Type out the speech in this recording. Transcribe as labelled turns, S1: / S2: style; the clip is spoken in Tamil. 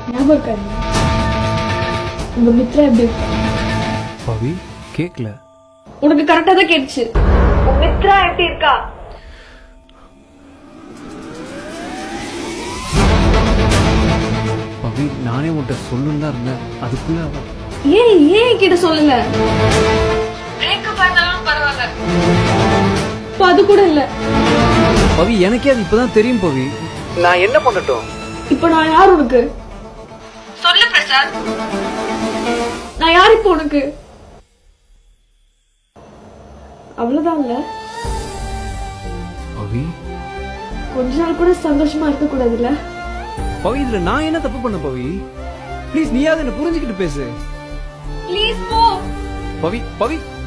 S1: ஞாபகம் இருக்காது உங்க மித்ரா எப்படி இருக்கா
S2: பவி கேட்கல
S1: உனக்கு கரெக்டா தான் கேட்டுச்சு உங்க மித்ரா எப்படி இருக்கா
S2: பவி நானே உன்கிட்ட சொல்லணும் தான் இருந்தேன் அதுக்குள்ள அவ
S1: ஏன் ஏன் என்கிட்ட சொல்லல பிரேக்கப் ஆனாலும் பரவாயில்ல இப்போ அது கூட இல்ல
S2: பவி எனக்கே அது இப்பதான் தெரியும் பவி நான் என்ன பண்ணட்டும்
S1: இப்போ நான் யார் உனக்கு சொல்லு பிரசாத் நான் யார் இப்போ உனக்கு அவ்வளவுதான் இல்ல
S2: பவி
S1: கொஞ்ச நாள் கூட சந்தோஷமா இருக்க கூடாதுல்ல
S2: பவி இதுல நான் என்ன தப்பு பண்ண பவி ப்ளீஸ் நீயாவது என்ன புரிஞ்சுக்கிட்டு பேசு
S1: ப்ளீஸ் போ
S2: பவி பவி